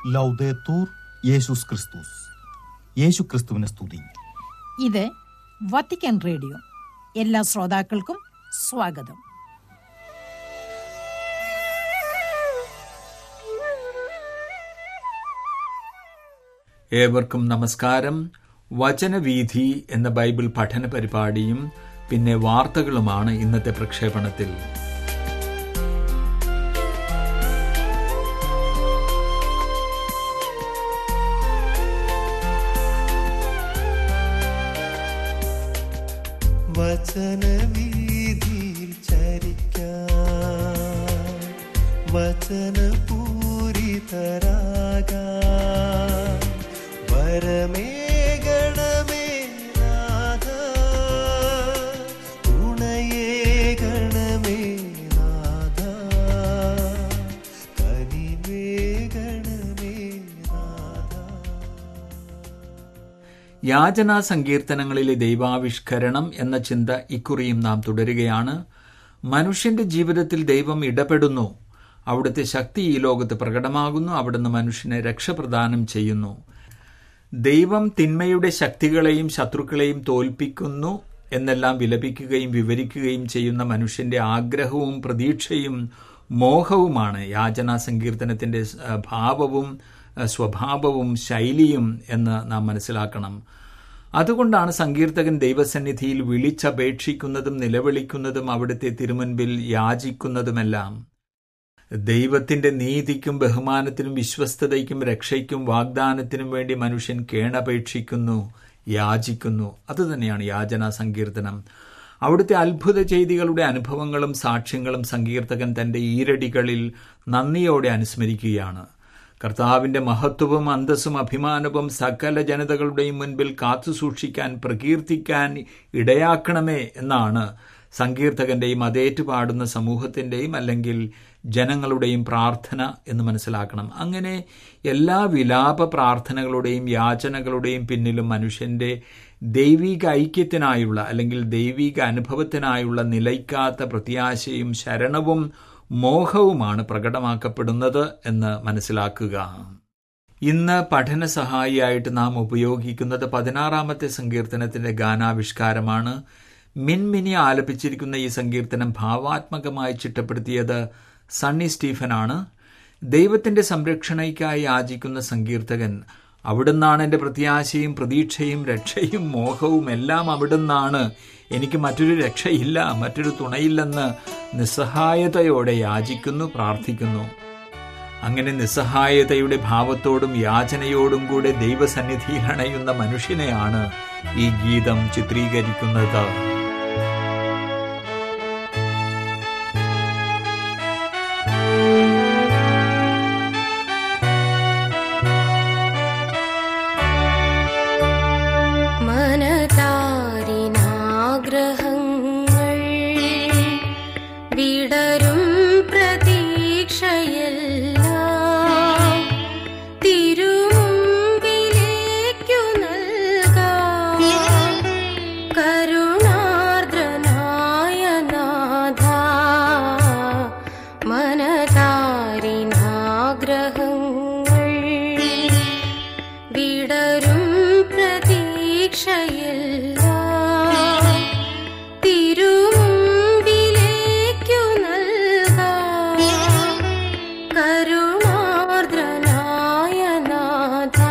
ലൗദേത്തൂർ യേശുസ് ക്രിസ്തുസ് യേശു ക്രിസ്തുവിനെ സ്തുതി ഇത് വത്തിക്കാൻ റേഡിയോ എല്ലാ ശ്രോതാക്കൾക്കും സ്വാഗതം ഏവർക്കും നമസ്കാരം വചനവീഥി എന്ന ബൈബിൾ പഠന പരിപാടിയും പിന്നെ വാർത്തകളുമാണ് ഇന്നത്തെ പ്രക്ഷേപണത്തിൽ വചനവീതിയിൽ ചരിക്കാൻ വചനപൂരിതരാകാൻ വരമേകണമേ നാഥ തുണയേകണമേ നാഥ കനിവേകണമേ നാഥ യാചനാ സങ്കീർത്തനങ്ങളിലെ ദൈവാവിഷ്കരണം എന്ന ചിന്ത ഇക്കുറിയും നാം തുടരുകയാണ് മനുഷ്യന്റെ ജീവിതത്തിൽ ദൈവം ഇടപെടുന്നു അവിടുത്തെ ശക്തി ഈ ലോകത്ത് പ്രകടമാകുന്നു അവിടുന്ന് മനുഷ്യനെ രക്ഷപ്രദാനം ചെയ്യുന്നു ദൈവം തിന്മയുടെ ശക്തികളെയും ശത്രുക്കളെയും തോൽപ്പിക്കുന്നു എന്നെല്ലാം വിലപിക്കുകയും വിവരിക്കുകയും ചെയ്യുന്ന മനുഷ്യന്റെ ആഗ്രഹവും പ്രതീക്ഷയും മോഹവുമാണ് യാചനാ സങ്കീർത്തനത്തിന്റെ ആ, ഭാവവും ആ, സ്വഭാവവും ശൈലിയും എന്ന് നാം മനസ്സിലാക്കണം അതുകൊണ്ടാണ് സങ്കീർത്തകൻ ദൈവസന്നിധിയിൽ വിളിച്ചപേക്ഷിക്കുന്നതും നിലവിളിക്കുന്നതും അവിടുത്തെ തിരുമുൻപിൽ യാചിക്കുന്നതുമെല്ലാം ദൈവത്തിന്റെ നീതിക്കും ബഹുമാനത്തിനും വിശ്വസ്തതയ്ക്കും രക്ഷയ്ക്കും വാഗ്ദാനത്തിനും വേണ്ടി മനുഷ്യൻ കേണപേക്ഷിക്കുന്നു യാചിക്കുന്നു അതുതന്നെയാണ് യാചനാ സങ്കീർത്തനം അവിടുത്തെ അത്ഭുത ചെയ്തികളുടെ അനുഭവങ്ങളും സാക്ഷ്യങ്ങളും സങ്കീർത്തകൻ തന്റെ ഈരടികളിൽ നന്ദിയോടെ അനുസ്മരിക്കുകയാണ് കർത്താവിന്റെ മഹത്വവും അന്തസ്സും അഭിമാനവും സകല ജനതകളുടെയും മുൻപിൽ കാത്തുസൂക്ഷിക്കാൻ പ്രകീർത്തിക്കാൻ ഇടയാക്കണമേ എന്നാണ് സങ്കീർത്തകന്റെയും അതേറ്റു പാടുന്ന സമൂഹത്തിന്റെയും അല്ലെങ്കിൽ ജനങ്ങളുടെയും പ്രാർത്ഥന എന്ന് മനസ്സിലാക്കണം അങ്ങനെ എല്ലാ വിലാപ പ്രാർത്ഥനകളുടെയും യാചനകളുടെയും പിന്നിലും മനുഷ്യന്റെ ദൈവിക ഐക്യത്തിനായുള്ള അല്ലെങ്കിൽ ദൈവിക അനുഭവത്തിനായുള്ള നിലയ്ക്കാത്ത പ്രത്യാശയും ശരണവും മോഹവുമാണ് പ്രകടമാക്കപ്പെടുന്നത് എന്ന് മനസ്സിലാക്കുക ഇന്ന് പഠന സഹായിയായിട്ട് നാം ഉപയോഗിക്കുന്നത് പതിനാറാമത്തെ സങ്കീർത്തനത്തിന്റെ ഗാനാവിഷ്കാരമാണ് മിൻമിനി ആലപിച്ചിരിക്കുന്ന ഈ സങ്കീർത്തനം ഭാവാത്മകമായി ചിട്ടപ്പെടുത്തിയത് സണ്ണി സ്റ്റീഫനാണ് ദൈവത്തിന്റെ സംരക്ഷണയ്ക്കായി യാചിക്കുന്ന സങ്കീർത്തകൻ അവിടുന്നാണ് എൻ്റെ പ്രത്യാശയും പ്രതീക്ഷയും രക്ഷയും മോഹവും എല്ലാം അവിടുന്നാണ് എനിക്ക് മറ്റൊരു രക്ഷയില്ല മറ്റൊരു തുണയില്ലെന്ന് നിസ്സഹായതയോടെ യാചിക്കുന്നു പ്രാർത്ഥിക്കുന്നു അങ്ങനെ നിസ്സഹായതയുടെ ഭാവത്തോടും യാചനയോടും കൂടെ ദൈവസന്നിധിയിൽ അണയുന്ന മനുഷ്യനെയാണ് ഈ ഗീതം ചിത്രീകരിക്കുന്നത് മനതാരിനാഗ്രഹങ്ങൾ വിടരും പ്രതീക്ഷയെല്ലാം തിരുമുമ്പിലേക്കു നൽകാം കരുണാർദ്രനായ നാഥ മനതാരിനാഗ്രഹങ്ങൾ വിടരും പ്രതീക്ഷയെല്ലാം തിരുമുമ്പിലേക്കു നൽകാം കരുണാർദ്രനായ നാഥ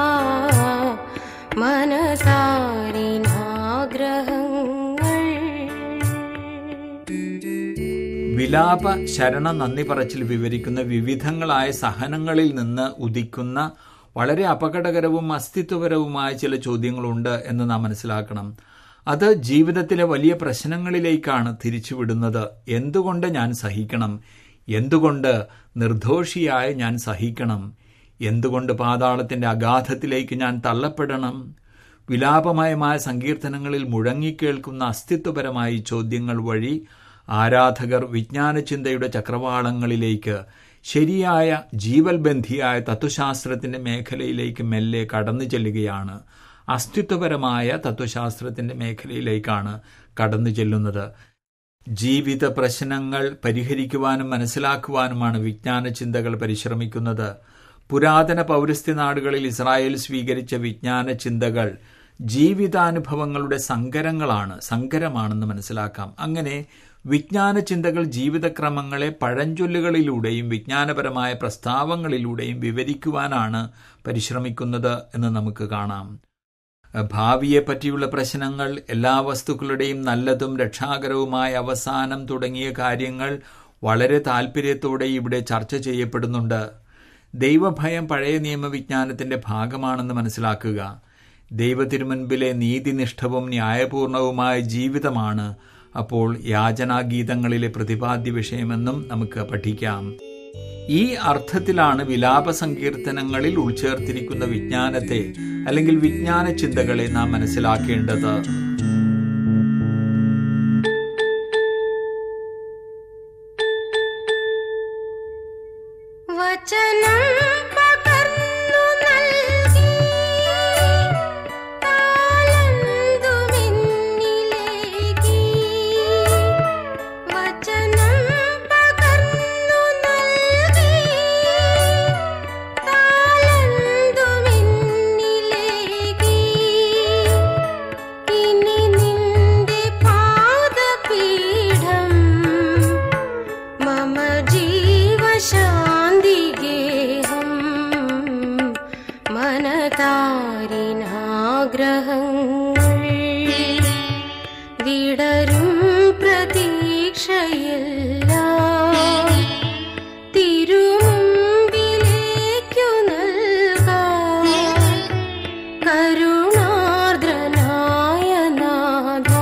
മനതാരിനാഗ്രഹങ്ങൾ വിലാപ ശരണ നന്ദി പറച്ചിൽ വിവരിക്കുന്ന വിവിധങ്ങളായ സഹനങ്ങളിൽ നിന്ന് ഉദിക്കുന്ന വളരെ അപകടകരവും അസ്തിത്വപരവുമായ ചില ചോദ്യങ്ങളുണ്ട് എന്ന് നാം മനസ്സിലാക്കണം അത് ജീവിതത്തിലെ വലിയ പ്രശ്നങ്ങളിലേക്കാണ് തിരിച്ചുവിടുന്നത് എന്തുകൊണ്ട് ഞാൻ സഹിക്കണം എന്തുകൊണ്ട് നിർദോഷിയായ ഞാൻ സഹിക്കണം എന്തുകൊണ്ട് പാതാളത്തിന്റെ അഗാധത്തിലേക്ക് ഞാൻ തള്ളപ്പെടണം വിലാപമയമായ സങ്കീർത്തനങ്ങളിൽ മുഴങ്ങിക്കേൾക്കുന്ന അസ്തിത്വപരമായ ഈ ചോദ്യങ്ങൾ വഴി ആരാധകർ വിജ്ഞാനചിന്തയുടെ ചക്രവാളങ്ങളിലേക്ക് ശരിയായ ജീവൽബന്ധിയായ തത്വശാസ്ത്രത്തിന്റെ മേഖലയിലേക്ക് മെല്ലെ കടന്നു ചെല്ലുകയാണ് അസ്തിത്വപരമായ തത്വശാസ്ത്രത്തിന്റെ മേഖലയിലേക്കാണ് കടന്നു ചെല്ലുന്നത് ജീവിത പ്രശ്നങ്ങൾ പരിഹരിക്കുവാനും മനസ്സിലാക്കുവാനുമാണ് വിജ്ഞാന ചിന്തകൾ പരിശ്രമിക്കുന്നത് പുരാതന പൗരസ്ത്യ നാടുകളിൽ ഇസ്രായേൽ സ്വീകരിച്ച വിജ്ഞാന ചിന്തകൾ ജീവിതാനുഭവങ്ങളുടെ സങ്കരങ്ങളാണ് സങ്കരമാണെന്ന് മനസ്സിലാക്കാം അങ്ങനെ വിജ്ഞാന ചിന്തകൾ ജീവിതക്രമങ്ങളെ പഴഞ്ചൊല്ലുകളിലൂടെയും വിജ്ഞാനപരമായ പ്രസ്താവങ്ങളിലൂടെയും വിവരിക്കുവാനാണ് പരിശ്രമിക്കുന്നത് എന്ന് നമുക്ക് കാണാം ഭാവിയെ പറ്റിയുള്ള പ്രശ്നങ്ങൾ എല്ലാ വസ്തുക്കളുടെയും നല്ലതും രക്ഷാകരവുമായ അവസാനം തുടങ്ങിയ കാര്യങ്ങൾ വളരെ താല്പര്യത്തോടെ ഇവിടെ ചർച്ച ചെയ്യപ്പെടുന്നുണ്ട് ദൈവഭയം പഴയ നിയമവിജ്ഞാനത്തിന്റെ ഭാഗമാണെന്ന് മനസ്സിലാക്കുക ദൈവത്തിരുമുൻപിലെ നീതിനിഷ്ഠവും ന്യായപൂർണവുമായ ജീവിതമാണ് അപ്പോൾ യാചനാഗീതങ്ങളിലെ പ്രതിപാദ്യ വിഷയമെന്നും നമുക്ക് പഠിക്കാം ഈ അർത്ഥത്തിലാണ് വിലാപ സങ്കീർത്തനങ്ങളിൽ ഉൾച്ചേർത്തിരിക്കുന്ന വിജ്ഞാനത്തെ അല്ലെങ്കിൽ വിജ്ഞാന ചിന്തകളെ നാം മനസ്സിലാക്കേണ്ടത് വചനം പകർന്നു നൽകി താളന്തുമെന്നിലേക്ക് വചനം പകർന്നു നൽകി താളന്തുമെന്നിലേക്ക് ഇനി നിന്റെ പാദപീഠം മമ ജീവശാന്തിഗേഹം മനതാരിനാഗ്രഹങ്ങൾ വിടരും പ്രതീക്ഷയെല്ലാം തിരുമുമ്പിലേക്കു നൽകാം കരുണാർദ്രനായ നാഥ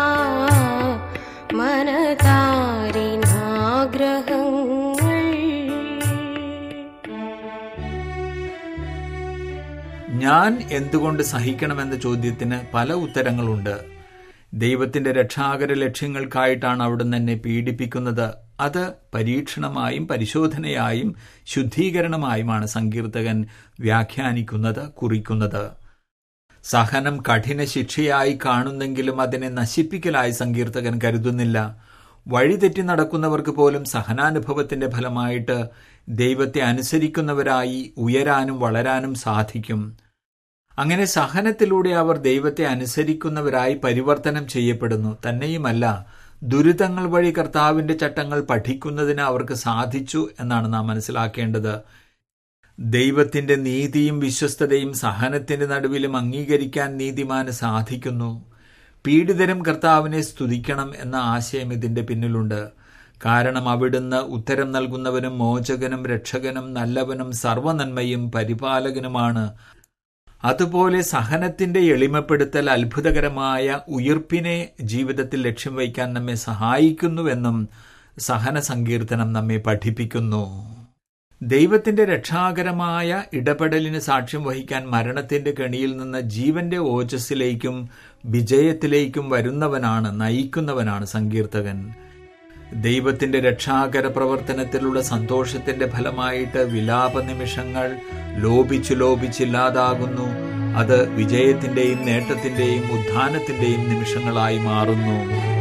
മനതാരിനാഗ്രഹങ്ങൾ ഞാൻ എന്തുകൊണ്ട് സഹിക്കണമെന്ന ചോദ്യത്തിന് പല ഉത്തരങ്ങളുണ്ട് ദൈവത്തിന്റെ രക്ഷാകര ലക്ഷ്യങ്ങൾക്കായിട്ടാണ് അവിടുന്ന് എന്നെ പീഡിപ്പിക്കുന്നത് അത് പരീക്ഷണമായും പരിശോധനയായും ശുദ്ധീകരണമായുമാണ് സങ്കീർത്തകൻ വ്യാഖ്യാനിക്കുന്നത് കുറിക്കുന്നത് സഹനം കഠിന ശിക്ഷയായി കാണുന്നെങ്കിലും അതിനെ നശിപ്പിക്കലായി സങ്കീർത്തകൻ കരുതുന്നില്ല വഴിതെറ്റി നടക്കുന്നവർക്ക് പോലും സഹനാനുഭവത്തിന്റെ ഫലമായിട്ട് ദൈവത്തെ അനുസരിക്കുന്നവരായി ഉയരാനും വളരാനും സാധിക്കും അങ്ങനെ സഹനത്തിലൂടെ അവർ ദൈവത്തെ അനുസരിക്കുന്നവരായി പരിവർത്തനം ചെയ്യപ്പെടുന്നു തന്നെയുമല്ല ദുരിതങ്ങൾ വഴി കർത്താവിന്റെ ചട്ടങ്ങൾ പഠിക്കുന്നതിന് അവർക്ക് സാധിച്ചു എന്നാണ് നാം മനസ്സിലാക്കേണ്ടത് ദൈവത്തിന്റെ നീതിയും വിശ്വസ്തതയും സഹനത്തിന്റെ നടുവിലും അംഗീകരിക്കാൻ നീതിമാന് സാധിക്കുന്നു പീഡിതരും കർത്താവിനെ സ്തുതിക്കണം എന്ന ആശയം ഇതിന്റെ പിന്നിലുണ്ട് കാരണം അവിടുന്ന് ഉത്തരം നൽകുന്നവനും മോചകനും രക്ഷകനും നല്ലവനും സർവനന്മയും പരിപാലകനുമാണ് അതുപോലെ സഹനത്തിന്റെ എളിമപ്പെടുത്തൽ അത്ഭുതകരമായ ഉയിർപ്പിനെ ജീവിതത്തിൽ ലക്ഷ്യം വയ്ക്കാൻ നമ്മെ സഹായിക്കുന്നുവെന്നും സഹന സങ്കീർത്തനം നമ്മെ പഠിപ്പിക്കുന്നു ദൈവത്തിന്റെ രക്ഷാകരമായ ഇടപെടലിന് സാക്ഷ്യം വഹിക്കാൻ മരണത്തിന്റെ കെണിയിൽ നിന്ന് ജീവന്റെ ഓജസ്സിലേക്കും വിജയത്തിലേക്കും വരുന്നവനാണ് നയിക്കുന്നവനാണ് സങ്കീർത്തകൻ ദൈവത്തിന്റെ രക്ഷാകര പ്രവർത്തനത്തിലുള്ള സന്തോഷത്തിന്റെ ഫലമായിട്ട് വിലാപ നിമിഷങ്ങൾ ലോപിച്ചു ലോപിച്ചില്ലാതാകുന്നു അത് വിജയത്തിന്റെയും നേട്ടത്തിന്റെയും ഉത്ഥാനത്തിന്റെയും നിമിഷങ്ങളായി മാറുന്നു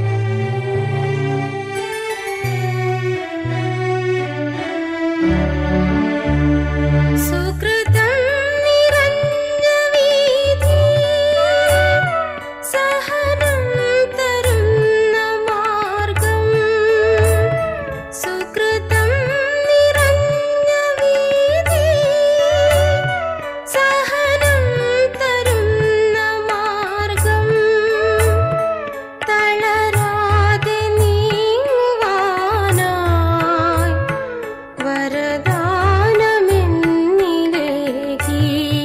സുകൃതം നിറഞ്ഞ വീഥി സഹനം തരുന്ന മാർഗം സുകൃതം നിറഞ്ഞ വീഥി സഹനം തരുന്ന മാർഗം തളരാതെ നീങ്ങുവാനായി വരദാനമെന്നിലേക്ക്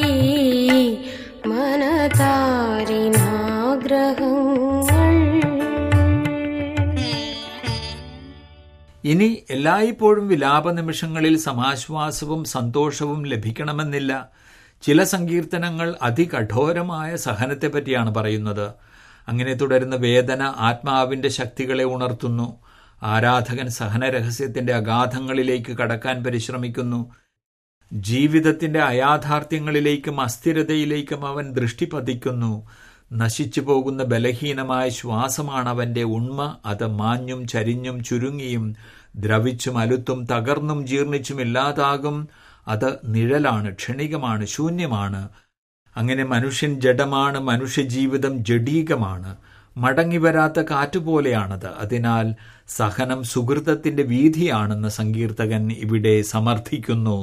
മനതാരിനാഗ്രഹങ്ങൾ ഇനി എല്ലായ്പ്പോഴും വിലാപ നിമിഷങ്ങളിൽ സമാശ്വാസവും സന്തോഷവും ലഭിക്കണമെന്നില്ല ചില സങ്കീർത്തനങ്ങൾ അതികഠോരമായ സഹനത്തെപ്പറ്റിയാണ് പറയുന്നത് അങ്ങനെ തുടരുന്ന വേദന ആത്മാവിന്റെ ശക്തികളെ ഉണർത്തുന്നു ആരാധകൻ സഹന രഹസ്യത്തിന്റെ അഗാധങ്ങളിലേക്ക് കടക്കാൻ പരിശ്രമിക്കുന്നു ജീവിതത്തിന്റെ അയാഥാർത്ഥ്യങ്ങളിലേക്കും അസ്ഥിരതയിലേക്കും അവൻ ദൃഷ്ടി പതിക്കുന്നു നശിച്ചു പോകുന്ന ബലഹീനമായ ശ്വാസമാണ് അവന്റെ ഉണ്മ അത് മാഞ്ഞും ചരിഞ്ഞും ചുരുങ്ങിയും ദ്രവിച്ചും അലുത്തും തകർന്നും ജീർണിച്ചും ഇല്ലാതാകും അത് നിഴലാണ് ക്ഷണികമാണ് ശൂന്യമാണ് അങ്ങനെ മനുഷ്യൻ ജഡമാണ് മനുഷ്യജീവിതം ജഡീകമാണ് മടങ്ങിവരാത്ത കാറ്റുപോലെയാണത് അതിനാൽ സഹനം സുഹൃതത്തിന്റെ വീതിയാണെന്ന് സങ്കീർത്തകൻ ഇവിടെ സമർത്ഥിക്കുന്നു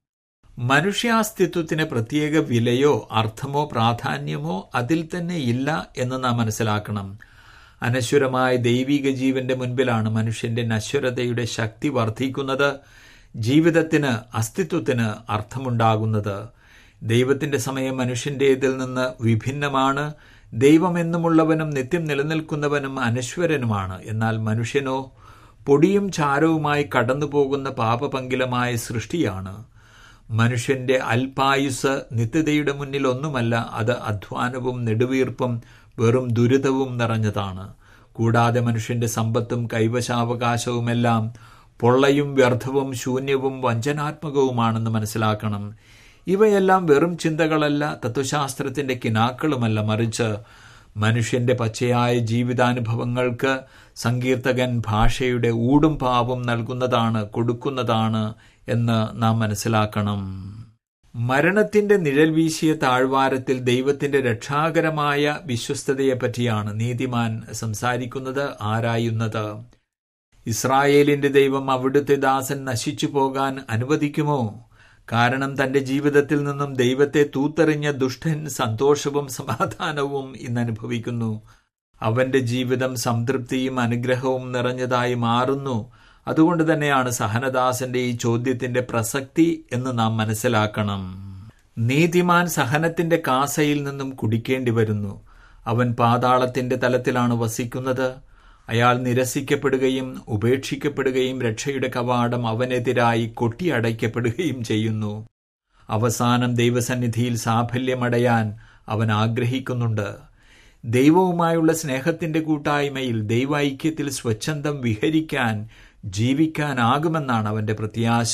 മനുഷ്യാസ്തിത്വത്തിന് പ്രത്യേക വിലയോ അർത്ഥമോ പ്രാധാന്യമോ അതിൽ തന്നെ ഇല്ല എന്ന് നാം മനസ്സിലാക്കണം അനശ്വരമായ ദൈവിക ജീവന്റെ മുൻപിലാണ് മനുഷ്യന്റെ നശ്വരതയുടെ ശക്തി വർദ്ധിക്കുന്നത് ജീവിതത്തിന് അസ്തിത്വത്തിന് അർത്ഥമുണ്ടാകുന്നത് ദൈവത്തിന്റെ സമയം മനുഷ്യന്റേതിൽ നിന്ന് വിഭിന്നമാണ് ദൈവമെന്നുമുള്ളവനും നിത്യം നിലനിൽക്കുന്നവനും അനശ്വരനുമാണ് എന്നാൽ മനുഷ്യനോ പൊടിയും ചാരവുമായി കടന്നുപോകുന്ന പാപപങ്കിലമായ സൃഷ്ടിയാണ് മനുഷ്യന്റെ അല്പായുസ് നിത്യതയുടെ മുന്നിൽ ഒന്നുമല്ല അത് അധ്വാനവും നെടുവീർപ്പും വെറും ദുരിതവും നിറഞ്ഞതാണ് കൂടാതെ മനുഷ്യന്റെ സമ്പത്തും കൈവശാവകാശവുമെല്ലാം പൊള്ളയും വ്യർത്ഥവും ശൂന്യവും വഞ്ചനാത്മകവുമാണെന്ന് മനസ്സിലാക്കണം ഇവയെല്ലാം വെറും ചിന്തകളല്ല തത്വശാസ്ത്രത്തിന്റെ കിനാക്കളുമല്ല മറിച്ച് മനുഷ്യന്റെ പച്ചയായ ജീവിതാനുഭവങ്ങൾക്ക് സങ്കീർത്തകൻ ഭാഷയുടെ ഊടും പാവും നൽകുന്നതാണ് കൊടുക്കുന്നതാണ് എന്ന് നാം മനസ്സിലാക്കണം മരണത്തിന്റെ നിഴൽ വീശിയ താഴ്വാരത്തിൽ ദൈവത്തിന്റെ രക്ഷാകരമായ വിശ്വസ്തതയെപ്പറ്റിയാണ് നീതിമാൻ സംസാരിക്കുന്നത് ആരായുന്നത് ഇസ്രായേലിന്റെ ദൈവം അവിടുത്തെ ദാസൻ നശിച്ചു പോകാൻ അനുവദിക്കുമോ കാരണം തന്റെ ജീവിതത്തിൽ നിന്നും ദൈവത്തെ തൂത്തെറിഞ്ഞ ദുഷ്ടൻ സന്തോഷവും സമാധാനവും ഇന്ന് അനുഭവിക്കുന്നു അവന്റെ ജീവിതം സംതൃപ്തിയും അനുഗ്രഹവും നിറഞ്ഞതായി മാറുന്നു അതുകൊണ്ട് തന്നെയാണ് സഹനദാസന്റെ ഈ ചോദ്യത്തിന്റെ പ്രസക്തി എന്ന് നാം മനസ്സിലാക്കണം നീതിമാൻ സഹനത്തിന്റെ കാസയിൽ നിന്നും കുടിക്കേണ്ടി വരുന്നു അവൻ പാതാളത്തിന്റെ തലത്തിലാണ് വസിക്കുന്നത് അയാൾ നിരസിക്കപ്പെടുകയും ഉപേക്ഷിക്കപ്പെടുകയും രക്ഷയുടെ കവാടം അവനെതിരായി കൊട്ടിയടയ്ക്കപ്പെടുകയും ചെയ്യുന്നു അവസാനം ദൈവസന്നിധിയിൽ സാഫല്യമടയാൻ അവൻ ആഗ്രഹിക്കുന്നുണ്ട് ദൈവവുമായുള്ള സ്നേഹത്തിന്റെ കൂട്ടായ്മയിൽ ദൈവൈക്യത്തിൽ സ്വച്ഛന്തം വിഹരിക്കാൻ ജീവിക്കാനാകുമെന്നാണ് അവന്റെ പ്രത്യാശ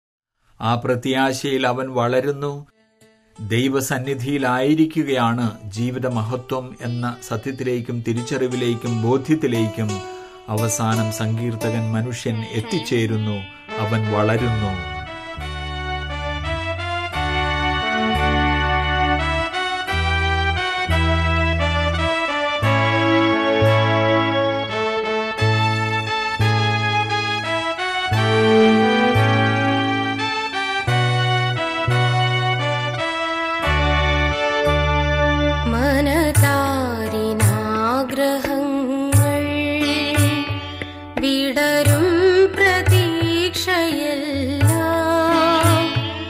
ആ പ്രത്യാശയിൽ അവൻ വളരുന്നു ദൈവസന്നിധിയിലായിരിക്കുകയാണ് ജീവിത മഹത്വം എന്ന സത്യത്തിലേക്കും തിരിച്ചറിവിലേക്കും ബോധ്യത്തിലേക്കും അവസാനം സങ്കീർത്തകൻ മനുഷ്യൻ എത്തിച്ചേരുന്നു അവൻ വളരുന്നു മനതാരിനാഗ്രഹങ്ങൾ വിടരും പ്രതീക്ഷയെല്ലാം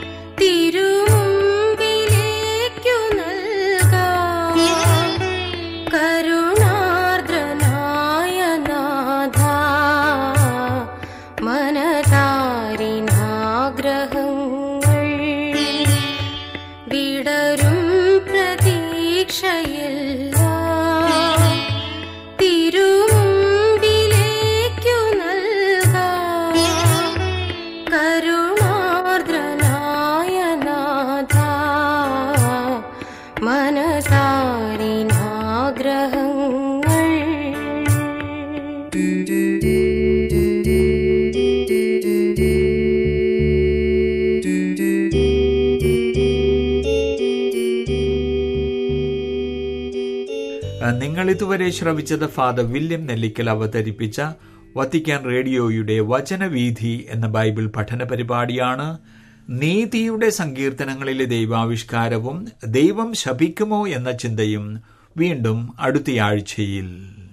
തിരുമുമ്പിലേക്കു നൽകാം കരുണാർദ്രനായ നാഥ മനതാരിനാഗ്രഹങ്ങൾ വിടരും പ്രതീക്ഷയെല്ലാം തിരുമുമ്പിലേക്കു നൽകാം കരുണാർദ്രനായ നാഥ നിങ്ങൾ ഇതുവരെ ശ്രവിച്ചത് ഫാദർ വില്യം നെല്ലിക്കൽ അവതരിപ്പിച്ച വത്തിക്കാൻ റേഡിയോയുടെ വചനവീഥി എന്ന ബൈബിൾ പഠന പരിപാടിയാണ് നീതിയുടെ സങ്കീർത്തനങ്ങളിലെ ദൈവാവിഷ്കാരവും ദൈവം ശപിക്കുമോ എന്ന ചിന്തയും വീണ്ടും അടുത്തയാഴ്ചയിൽ